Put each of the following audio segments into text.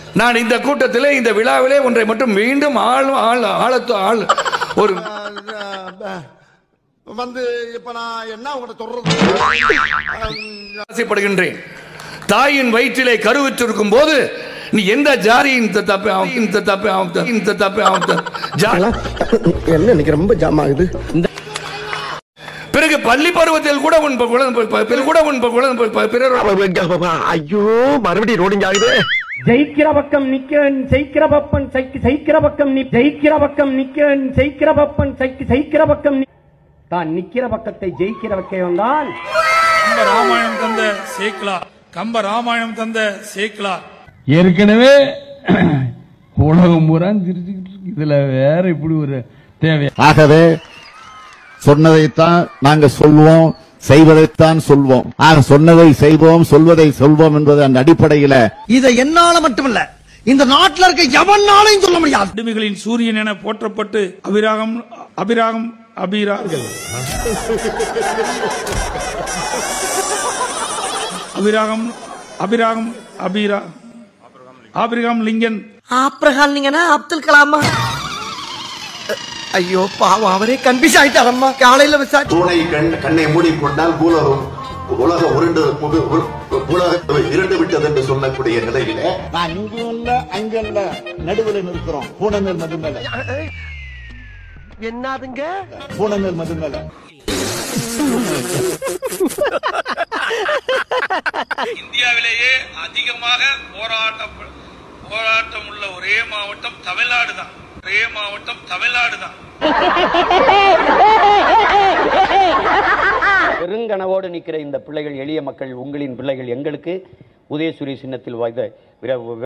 நான் இந்த கூட்டத்திலே இந்த விழாவிலே ஒன்றை மட்டும் மீண்டும் ஆள் ஆள் ஆழத்து ஆள் ஒரு வந்து இப்ப நான் என்ன உங்கள்கிட்ட சொல்றது ஆசைப்படுகின்றேன் தாயின் வயிற்றிலே கருவுற்றிருக்கும் போது நீ எந்த ஜாதியின் த- தப்பி அவன் இந்த தப்பி அவன் த- இந்த தப்பி அவன் த- ஜா- என்ன இன்னைக்கு ரொம்ப ஜாம் ஆகுது பிறகு பள்ளி பருவத்தில் கூட உன் ப- குழந்தை ப- பிறகு கூட உன் ப- குழந்தை ப- ப- பிறர் ஐயோ மறுபடியும் ரோடிங் ஆகுது ஜெயிக்கிற பக்கம் நிக்க ஜெயிக்கிற பப்பன் சைக்கு ஜெயிக்கிற பக்கம் நி ஜெயிக்கிற பக்கம் நிக்க ஜெயிக்கிற பப்பன் சைக்கு ஜெயிக்கிற பக்கம் நி- தான் நிக்கிற பக்கத்தை ஜெயிக்கிற வைக்கவன் தான் கம்ப ராமாயணம் தந்த சேக்கிலா கம்ப ராமாயணம் தந்த சேக்கிலா ஏற்கனவே உலகம் பூரா சிரிச்சுக்கிட்டு இருக்கு இதுல வேற இப்படி ஒரு தேவை ஆகவே சொன்னதைத்தான் நாங்க சொல்வோம் செய்வதைத்தான் சொல்வோம் ஆக சொன்னதை செய்வோம் சொல்வதை சொல்வோம் என்பது அந்த அடிப்படையில இதை என்னால மட்டுமல்ல இந்த நாட்டுல இருக்க எவனாலையும் சொல்ல முடியாது அடிமைகளின் சூரியன் என போற்றப்பட்டு அபிராகம் அபிராகம் அபிரா அபிராகம் அபிராகம் அபிரா ஆபிரகாம் லிங்கன் ஆப்ரஹாம் நீங்கன்னா அப்துல் கலாமா ஐயோ பாவம் அவரே கன்ஃபியூஸ் ஆயிட்டாரம்மா காலையில விசாரிச்சு தூணை கண் கண்ணை மூடிக்கொண்டால் பூலகம் உலகம் உருண்டு முகு- உ- உலகம் இருண்டு விட்டது என்று சொல்லக்கூடிய நிலையில நான் இங்கும் இல்ல அங்க இல்ல நடுவில் நிற்கிறோம் பூனமேல் மது மேல என்னதுங்க பூனமேல் மது மேல இந்தியாவிலேயே அதிகமாக போராட்டம் போராட்டம் உள்ள ஒரே மாவட்டம் தமிழ்நாடு தான் ஒரே மாவட்டம் தமிழ்நாடு தான் பெருங்கனவோடு நிற்கிற இந்த பிள்ளைகள் எளிய மக்கள் உங்களின் பிள்ளைகள் எங்களுக்கு உதயசூரிய சின்னத்தில் வாய்ந்த விர-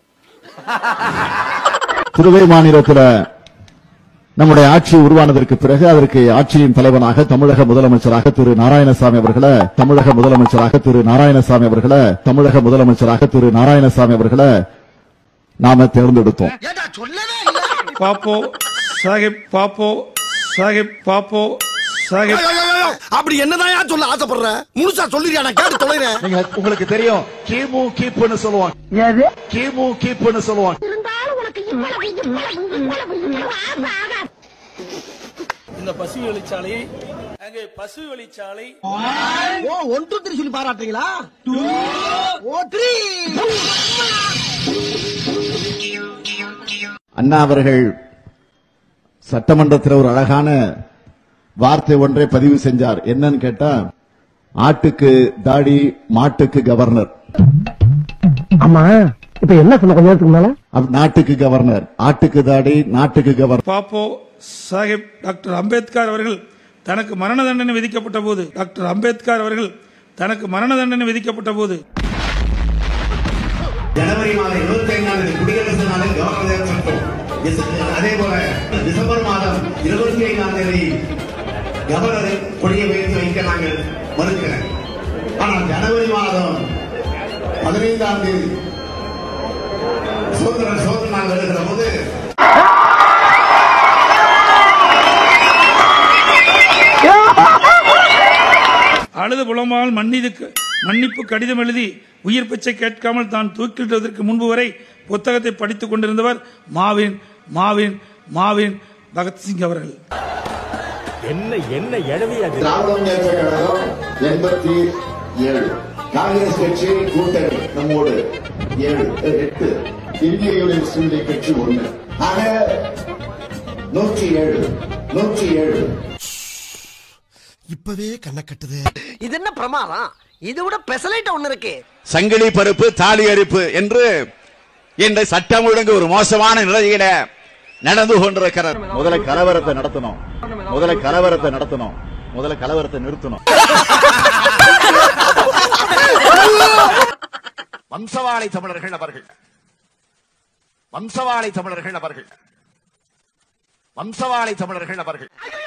புதுவை மாநிலத்துல நம்முடைய ஆட்சி உருவானதற்கு பிறகு அதற்கு ஆட்சியின் தலைவனாக தமிழக முதலமைச்சராக திரு நாராயணசாமி அவர்களை தமிழக முதலமைச்சராக திரு நாராயணசாமி அவர்களை தமிழக முதலமைச்சராக திரு நாராயணசாமி அவர்களை நாம தேர்ந்தெடுத்தோம் ஏடா சொல்லவே இல்ல பாப்போ சாஹிப் பாப்போ சாஹிப் பாப்போ சாஹிப் ஐயோ, ஐயோ, ஐயோ, அப்படி என்னதான் சொல்ல ஆசைப்படுற முழுசா சொல்லிருக்கா நான் கேட்டு தொலைறேன் நீங்க உங்களுக்கு தெரியும் கிமு கீப்புன்னு சொல்லுவாங்க கிமு கீப்புன்னு சொல்லுவாங்க இந்த பசு வழிச்சாலை அங்கே பசு வழிச்சாலை ஓ ஒன் டூ த்ரீ சொல்லி பாராட்டுறீங்களா ஓ த்ரீ அண்ணா அவர்கள் சட்டமன்றத்தில் ஒரு அழகான வார்த்தை ஒன்றை பதிவு செஞ்சார் என்னன்னு கேட்டா ஆட்டுக்கு தாடி மாட்டுக்கு கவர்னர் ஆமா இப்ப என்ன சொன்ன கொஞ்ச நேரத்துக்கு மேல அப்ப நாட்டுக்கு கவர்னர் ஆட்டுக்கு தாடி நாட்டுக்கு கவர்னர் பாப்போ சாஹிப் டாக்டர் அம்பேத்கர் அவர்கள் தனக்கு மரண தண்டனை விதிக்கப்பட்ட போது டாக்டர் அம்பேத்கர் அவர்கள் தனக்கு மரண தண்டனை விதிக்கப்பட்ட போது ஜனவரி மாதம் இருபத்தி ஐந்தாம் தேதி குடியரசு நாளில் கவர்னர் சட்டம் அதே போல டிசம்பர் மாதம் இருபத்தி ஐந்தாம் தேதி கவர்னரை கொடியை வைத்து வைக்க நாங்கள் மறுக்கிறேன் ஆனால் ஜனவரி மாதம் பதினைந்தாம் தேதி சுதந்திர சோதனை நாள் வருகிற போது அழுது புலமால் மன்னிது மன்னிப்பு கடிதம் எழுதி உயிர் பிச்சை கேட்காமல் தான் தூக்கிலிடுவதற்கு முன்பு வரை புத்தகத்தை படித்துக் கொண்டிருந்தவர் மாவின் மாவின் மாவின் பகத்சிங் அவர்கள் திராவிட முன்னேற்ற கழகம் எண்பத்தி ஏழு காங்கிரஸ் கட்சி கூட்டணி நம்மோடு ஏழு அஹ், எட்டு இந்திய யூனியன் லீக் கட்சி ஒண்ணு ஆக நூற்றி ஏழு நூற்றி ஏழு இப்பவே கண்ணை கட்டுது இது என்ன பிரமாதம் இது விட பெசலைட்ட ஒண்ணு இருக்கு சங்கிலி பருப்பு தாலி அரிப்பு என்று இந்த சட்டம் ஒழுங்கு ஒரு மோசமான நிலையில நடந்து கொண்டிருக்கிறார் முதல்ல கலவரத்தை நடத்தணும் முதல்ல கலவரத்தை நடத்தணும் முதல்ல கலவரத்தை நிறுத்தணும் வம்சவாளி தமிழர்கள் அவர்கள் வம்சவாளி தமிழர்கள் அவர்கள் வம்சவாளி தமிழர்கள் அவர்கள்